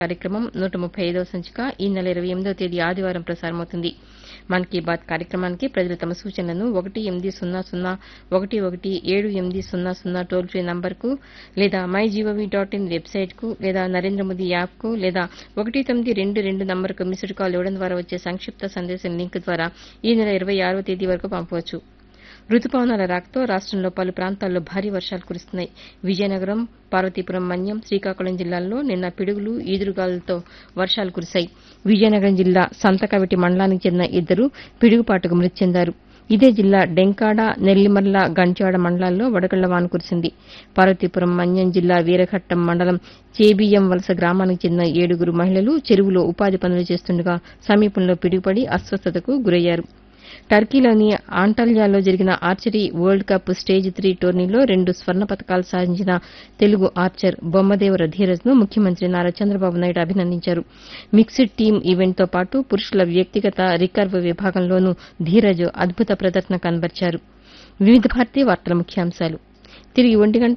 కార్యక్రమం నూట ముప్పై ఐదవ సంచిక ఈ నెల ఇరవై ఎనిమిదవ తేదీ ఆదివారం ప్రసారమవుతుంది మన్ కీ బాత్ కార్యక్రమానికి ప్రజలు తమ సూచనలను ఒకటి ఎనిమిది సున్నా సున్నా ఒకటి ఒకటి ఏడు ఎనిమిది సున్నా సున్నా టోల్ ఫ్రీ నంబర్కు లేదా మై జీఓవీ డాట్ ఇన్ వెబ్సైట్కు లేదా నరేంద్ర మోదీ యాప్కు లేదా ఒకటి తొమ్మిది రెండు రెండు నంబర్కు మిస్డ్ కాల్ ఇవ్వడం ద్వారా వచ్చే సంక్షిప్త సందేశం లింక్ ద్వారా ఈ నెల ఇరవై ఆరవ తేదీ వరకు పంపవచ్చు రుతుపవనాల రాకతో రాష్టంలో పలు ప్రాంతాల్లో భారీ వర్షాలు కురుస్తున్నాయి విజయనగరం పార్వతీపురం మన్యం శ్రీకాకుళం జిల్లాల్లో నిన్న పిడుగులు ఈదురుగాలులతో వర్షాలు కురిశాయి విజయనగరం జిల్లా సంతకవిటి మండలానికి చెందిన ఇద్దరు పిడుగుపాటుకు మృతి చెందారు ఇదే జిల్లా డెంకాడ నెల్లిమర్ల గంట్యాడ మండలాల్లో వడగళ్ల వాన కురిసింది పార్వతీపురం మన్యం జిల్లా వీరఘట్టం మండలం చేబియ్యం వలస గ్రామానికి చెందిన ఏడుగురు మహిళలు చెరువులో ఉపాధి పనులు చేస్తుండగా సమీపంలో పిడుగుపడి అస్వస్థతకు గురయ్యారు టర్కీలోని ఆంటల్యాలో జరిగిన archery world cup stage three టోర్నీలో రెండు స్వర్ణ పతకాలు సాధించిన తెలుగు ఆర్చర్ బొమ్మదేవర ధీరజ్ ను ముఖ్యమంత్రి నారా చంద్రబాబు నాయుడు అభినందించారు మిక్స్డ్ టీమ్ ఈవెంట్తో పాటు పురుషుల వ్యక్తిగత రికర్వ్ విభాగంలోనూ ధీరజ్ అద్భుత ప్రదర్శన కనబర్చారు వివిధ భారతి వార్తల ముఖ్యాంశాలు తిరిగి ఒంటి గంట